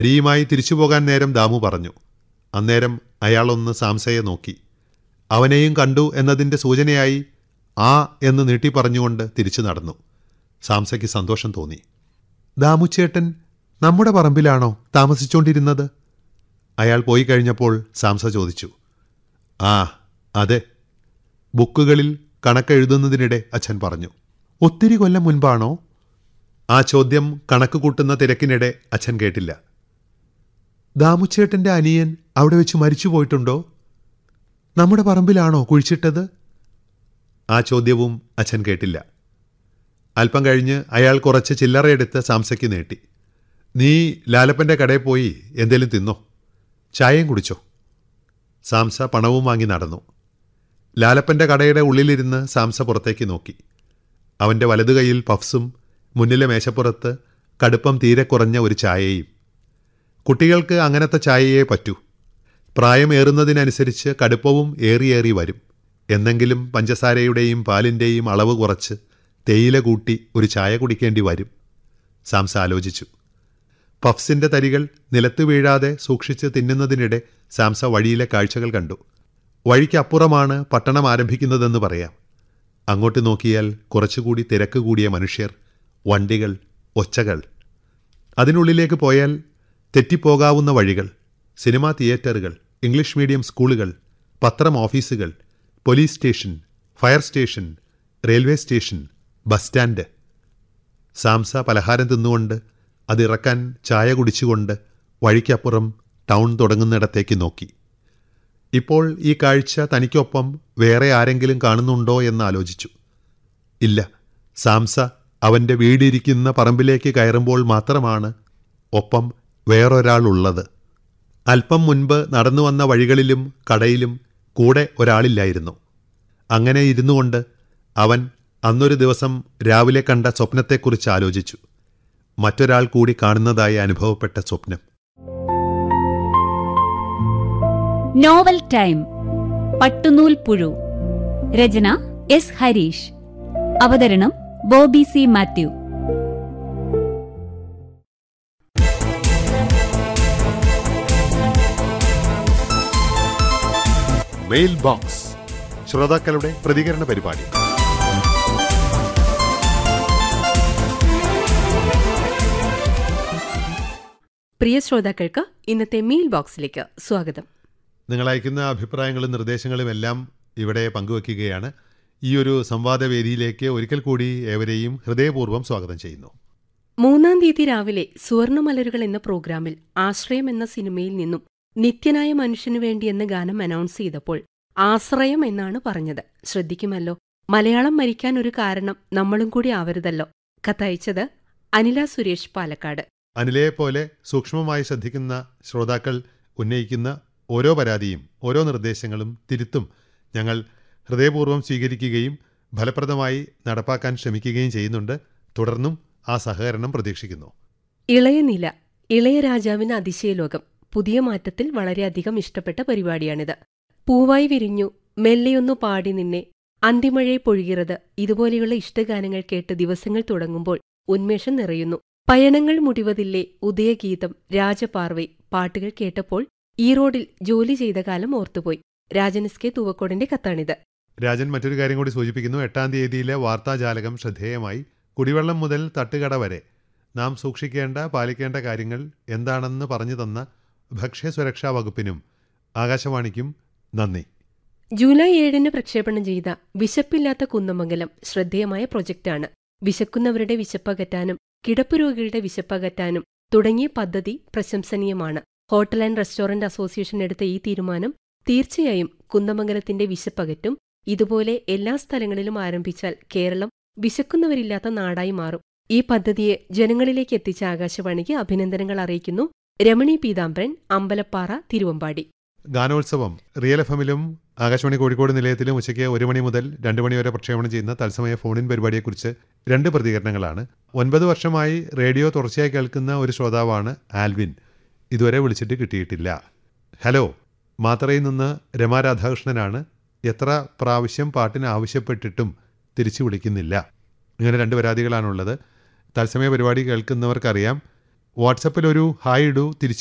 അരിയുമായി തിരിച്ചു പോകാൻ നേരം ദാമു പറഞ്ഞു അന്നേരം അയാളൊന്ന് സാംസയെ നോക്കി അവനെയും കണ്ടു എന്നതിൻ്റെ സൂചനയായി ആ എന്ന് നീട്ടി പറഞ്ഞുകൊണ്ട് തിരിച്ചു നടന്നു സാംസയ്ക്ക് സന്തോഷം തോന്നി ദാമുച്ചേട്ടൻ നമ്മുടെ പറമ്പിലാണോ താമസിച്ചുകൊണ്ടിരുന്നത് അയാൾ പോയി കഴിഞ്ഞപ്പോൾ സാംസ ചോദിച്ചു ആ അതെ ബുക്കുകളിൽ കണക്കെഴുതുന്നതിനിടെ അച്ഛൻ പറഞ്ഞു ഒത്തിരി കൊല്ലം മുൻപാണോ ആ ചോദ്യം കണക്ക് കൂട്ടുന്ന തിരക്കിനിടെ അച്ഛൻ കേട്ടില്ല ദാമുച്ചേട്ടൻ്റെ അനിയൻ അവിടെ വെച്ച് മരിച്ചു പോയിട്ടുണ്ടോ നമ്മുടെ പറമ്പിലാണോ കുഴിച്ചിട്ടത് ആ ചോദ്യവും അച്ഛൻ കേട്ടില്ല അല്പം കഴിഞ്ഞ് അയാൾ കുറച്ച് ചില്ലറയെടുത്ത് സാംസയ്ക്ക് നീട്ടി നീ ലാലപ്പൻ്റെ കടയിൽ പോയി എന്തേലും തിന്നോ ചായയും കുടിച്ചോ സാംസ പണവും വാങ്ങി നടന്നു ലാലപ്പൻ്റെ കടയുടെ ഉള്ളിലിരുന്ന് സാംസ പുറത്തേക്ക് നോക്കി അവൻ്റെ വലതു കൈയിൽ പഫ്സും മുന്നിലെ മേശപ്പുറത്ത് കടുപ്പം തീരെ കുറഞ്ഞ ഒരു ചായയും കുട്ടികൾക്ക് അങ്ങനത്തെ ചായയേ പറ്റൂ പ്രായമേറുന്നതിനനുസരിച്ച് കടുപ്പവും ഏറിയേറി വരും എന്നെങ്കിലും പഞ്ചസാരയുടെയും പാലിൻ്റെയും അളവ് കുറച്ച് തേയില കൂട്ടി ഒരു ചായ കുടിക്കേണ്ടി വരും സാംസ ആലോചിച്ചു പഫ്സിൻ്റെ തരികൾ നിലത്ത് വീഴാതെ സൂക്ഷിച്ച് തിന്നുന്നതിനിടെ സാംസ വഴിയിലെ കാഴ്ചകൾ കണ്ടു വഴിക്കപ്പുറമാണ് പട്ടണം ആരംഭിക്കുന്നതെന്ന് പറയാം അങ്ങോട്ട് നോക്കിയാൽ കുറച്ചുകൂടി തിരക്ക് കൂടിയ മനുഷ്യർ വണ്ടികൾ ഒച്ചകൾ അതിനുള്ളിലേക്ക് പോയാൽ തെറ്റിപ്പോകാവുന്ന വഴികൾ സിനിമാ തിയേറ്ററുകൾ ഇംഗ്ലീഷ് മീഡിയം സ്കൂളുകൾ പത്രം ഓഫീസുകൾ police station fire station railway station bus stand സാംസ പലഹാരം തിന്നുകൊണ്ട് അതിറക്കാൻ ചായ കുടിച്ചുകൊണ്ട് വഴിക്കപ്പുറം ടൗൺ തുടങ്ങുന്നിടത്തേക്ക് നോക്കി ഇപ്പോൾ ഈ കാഴ്ച തനിക്കൊപ്പം വേറെ ആരെങ്കിലും കാണുന്നുണ്ടോ എന്ന് ആലോചിച്ചു ഇല്ല സാംസ അവൻ്റെ വീടിരിക്കുന്ന പറമ്പിലേക്ക് കയറുമ്പോൾ മാത്രമാണ് ഒപ്പം വേറൊരാളുള്ളത് അല്പം മുൻപ് നടന്നു വന്ന വഴികളിലും കടയിലും കൂടെ ഒരാളില്ലായിരുന്നു അങ്ങനെ ഇരുന്നുകൊണ്ട് അവൻ അന്നൊരു ദിവസം രാവിലെ കണ്ട സ്വപ്നത്തെക്കുറിച്ച് ആലോചിച്ചു മറ്റൊരാൾ കൂടി കാണുന്നതായി അനുഭവപ്പെട്ട സ്വപ്നം നോവൽ ടൈം പട്ടുനൂൽ പുഴു രചന എസ് ഹരീഷ് അവതരണം Bobby C Mathew mail box ശ്രോതാക്കളുടെ പ്രതികരണ പരിപാടി പ്രിയ ശ്രോതാക്കൾക്ക് ഇന്നത്തെ മെയിൽ ബോക്സിലേക്ക് സ്വാഗതം നിങ്ങൾ അയക്കുന്ന അഭിപ്രായങ്ങളും നിർദ്ദേശങ്ങളും എല്ലാം ഇവിടെ പങ്കുവയ്ക്കുകയാണ് ഈ ഒരു സംവാദവേദിയിലേക്ക് ഒരിക്കൽ കൂടി ഏവരെയും ഹൃദയപൂർവ്വം സ്വാഗതം ചെയ്യുന്നു മൂന്നാം തീയതി രാവിലെ സുവർണമലരുകൾ എന്ന പ്രോഗ്രാമിൽ ആശ്രയം എന്ന സിനിമയിൽ നിന്നും നിത്യനായ മനുഷ്യനു വേണ്ടി എന്ന ഗാനം അനൗൺസ് ചെയ്തപ്പോൾ ആശ്രയം എന്നാണ് പറഞ്ഞത് ശ്രദ്ധിക്കുമല്ലോ മലയാളം മരിക്കാൻ ഒരു കാരണം നമ്മളും കൂടി ആവരുതല്ലോ കത്തയച്ചത് അനില സുരേഷ് പാലക്കാട് അനിലയെ പോലെ സൂക്ഷ്മമായി ശ്രദ്ധിക്കുന്ന ശ്രോതാക്കൾ ഉന്നയിക്കുന്ന ഓരോ പരാതിയും ഓരോ നിർദ്ദേശങ്ങളും തിരുത്തും ഞങ്ങൾ ഹൃദയപൂർവ്വം സ്വീകരിക്കുകയും ഫലപ്രദമായി നടപ്പാക്കാൻ ശ്രമിക്കുകയും ചെയ്യുന്നുണ്ട് തുടർന്നും ആ സഹകരണം പ്രതീക്ഷിക്കുന്നു ഇളയ നില ഇളയ രാജാവിന് അതിശയലോകം പുതിയ മാറ്റത്തിൽ വളരെയധികം ഇഷ്ടപ്പെട്ട പരിപാടിയാണിത് പൂവായി വിരിഞ്ഞു മെല്ലെയൊന്നു പാടി നിന്നെ അന്തിമഴയെ പൊഴുകിറത് ഇതുപോലെയുള്ള ഇഷ്ടഗാനങ്ങൾ കേട്ട് ദിവസങ്ങൾ തുടങ്ങുമ്പോൾ ഉന്മേഷം നിറയുന്നു പയണങ്ങൾ മുടിവതില്ലേ ഉദയഗീതം രാജപാർവൈ പാട്ടുകൾ കേട്ടപ്പോൾ ഈ റോഡിൽ ജോലി ചെയ്ത കാലം ഓർത്തുപോയി രാജനസ് കെ തൂവക്കോടിന്റെ കത്താണിത് രാജൻ മറ്റൊരു കാര്യം കൂടി സൂചിപ്പിക്കുന്നു എട്ടാം തീയതിയിലെ വാർത്താജാലകം ശ്രദ്ധേയമായി കുടിവെള്ളം മുതൽ തട്ടുകട വരെ നാം സൂക്ഷിക്കേണ്ട പാലിക്കേണ്ട കാര്യങ്ങൾ എന്താണെന്ന് പറഞ്ഞു തന്ന ഭക്ഷ്യസുരക്ഷാ വകുപ്പിനും ആകാശവാണിക്കും നന്ദി ജൂലൈ ഏഴിന് പ്രക്ഷേപണം ചെയ്ത വിശപ്പില്ലാത്ത കുന്നമംഗലം ശ്രദ്ധേയമായ പ്രൊജക്ടാണ് വിശക്കുന്നവരുടെ വിശപ്പകറ്റാനും കിടപ്പുരോഗികളുടെ വിശപ്പകറ്റാനും തുടങ്ങിയ പദ്ധതി പ്രശംസനീയമാണ് ഹോട്ടൽ ആൻഡ് റെസ്റ്റോറന്റ് അസോസിയേഷൻ എടുത്ത ഈ തീരുമാനം തീർച്ചയായും കുന്നമംഗലത്തിന്റെ വിശപ്പകറ്റും ഇതുപോലെ എല്ലാ സ്ഥലങ്ങളിലും ആരംഭിച്ചാൽ കേരളം വിശക്കുന്നവരില്ലാത്ത നാടായി മാറും ഈ പദ്ധതിയെ ജനങ്ങളിലേക്ക് എത്തിച്ച ആകാശവാണിക്ക് അഭിനന്ദനങ്ങൾ അറിയിക്കുന്നു രമണി പീതാംബരൻ അമ്പലപ്പാറ തിരുവമ്പാടി ഗാനോത്സവം റിയൽ എഫ് എമ്മിലും ആകാശവാണി കോഴിക്കോട് നിലയത്തിലും ഉച്ചയ്ക്ക് ഒരു മണി മുതൽ രണ്ട് മണി വരെ പ്രക്ഷേപണം ചെയ്യുന്ന തത്സമയ ഫോണിൻ പരിപാടിയെക്കുറിച്ച് രണ്ട് പ്രതികരണങ്ങളാണ് ഒൻപത് വർഷമായി റേഡിയോ തുടർച്ചയായി കേൾക്കുന്ന ഒരു ശ്രോതാവാണ് ആൽവിൻ ഇതുവരെ വിളിച്ചിട്ട് കിട്ടിയിട്ടില്ല ഹലോ മാത്തറയിൽ നിന്ന് രമാ രാധാകൃഷ്ണനാണ് എത്ര പ്രാവശ്യം പാട്ടിന് ആവശ്യപ്പെട്ടിട്ടും തിരിച്ചു വിളിക്കുന്നില്ല ഇങ്ങനെ രണ്ട് പരാതികളാണുള്ളത് തത്സമയ പരിപാടി കേൾക്കുന്നവർക്കറിയാം വാട്സപ്പിൽ ഒരു ഹായ് ഇടൂ തിരിച്ചു